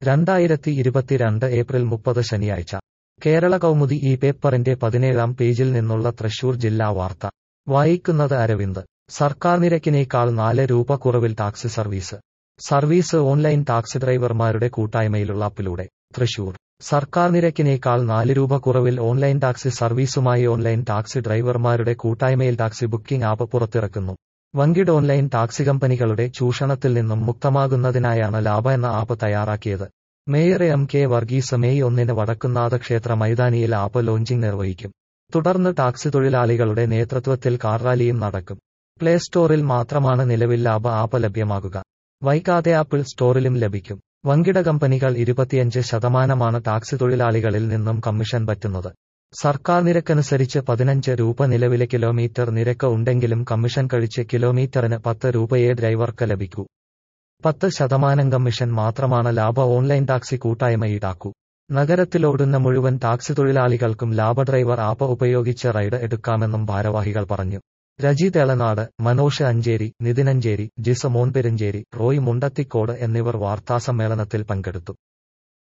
രണ്ടായിരത്തി ഇരുപത്തിരണ്ട് ഏപ്രിൽ മുപ്പത് ശനിയാഴ്ച കേരള കൗമുദി ഈ പേപ്പറിന്റെ പതിനേഴാം പേജിൽ നിന്നുള്ള തൃശൂർ ജില്ലാ വാർത്ത വായിക്കുന്നത് അരവിന്ദ് സർക്കാർ നിരക്കിനേക്കാൾ നാല് രൂപ കുറവിൽ taxi service service online taxi ഡ്രൈവർമാരുടെ കൂട്ടായ്മയിലുള്ള ആപ്പിലൂടെ തൃശൂർ സർക്കാർ നിരക്കിനേക്കാൾ നാല് രൂപ കുറവിൽ ഓൺലൈൻ ടാക്സി സർവീസുമായി ഓൺലൈൻ ടാക്സി ഡ്രൈവർമാരുടെ കൂട്ടായ്മയിൽ ടാക്സി ബുക്കിംഗ് ആപ്പ് പുറത്തിറക്കുന്നു വൻകിട ഓൺലൈൻ ടാക്സി കമ്പനികളുടെ ചൂഷണത്തിൽ നിന്നും മുക്തമാകുന്നതിനായാണ് ലാഭ എന്ന ആപ്പ് തയ്യാറാക്കിയത് mayor M K Varghese May ഒന്നിന് വടക്കുന്നാഥ ക്ഷേത്ര മൈതാനിയിൽ ആപ്പ് ലോഞ്ചിംഗ് നിർവഹിക്കും തുടർന്ന് ടാക്സി തൊഴിലാളികളുടെ നേതൃത്വത്തിൽ കാർ റാലിയും നടക്കും പ്ലേ സ്റ്റോറിൽ മാത്രമാണ് നിലവിൽ ലാഭ ആപ്പ് ലഭ്യമാകുക വൈകാതെ ആപ്പിൾ സ്റ്റോറിലും ലഭിക്കും വൻകിട കമ്പനികൾ ഇരുപത്തിയഞ്ച് ശതമാനമാണ് ടാക്സി തൊഴിലാളികളിൽ നിന്നും കമ്മീഷൻ പറ്റുന്നത് സർക്കാർ നിരക്കനുസരിച്ച് പതിനഞ്ച് രൂപ നിലവിലെ കിലോമീറ്റർ നിരക്ക് ഉണ്ടെങ്കിലും കമ്മീഷൻ കഴിച്ച് കിലോമീറ്ററിന് പത്ത് രൂപയെ ഡ്രൈവർക്ക് ലഭിക്കൂ പത്ത് ശതമാനം കമ്മീഷൻ മാത്രമാണ് ലാഭ ഓൺലൈൻ ടാക്സി കൂട്ടായ്മ ഈടാക്കൂ നഗരത്തിലോടുന്ന മുഴുവൻ ടാക്സി തൊഴിലാളികൾക്കും ലാഭ ഡ്രൈവർ ആപ്പ് ഉപയോഗിച്ച് റൈഡ് എടുക്കാമെന്നും ഭാരവാഹികൾ പറഞ്ഞു രജി തെളനാട് മനോഷ് അഞ്ചേരി നിതിനഞ്ചേരി ജിസ മോൻപെരഞ്ചേരി റോയ് മുണ്ടത്തിക്കോട് എന്നിവർ വാർത്താസമ്മേളനത്തിൽ പങ്കെടുത്തു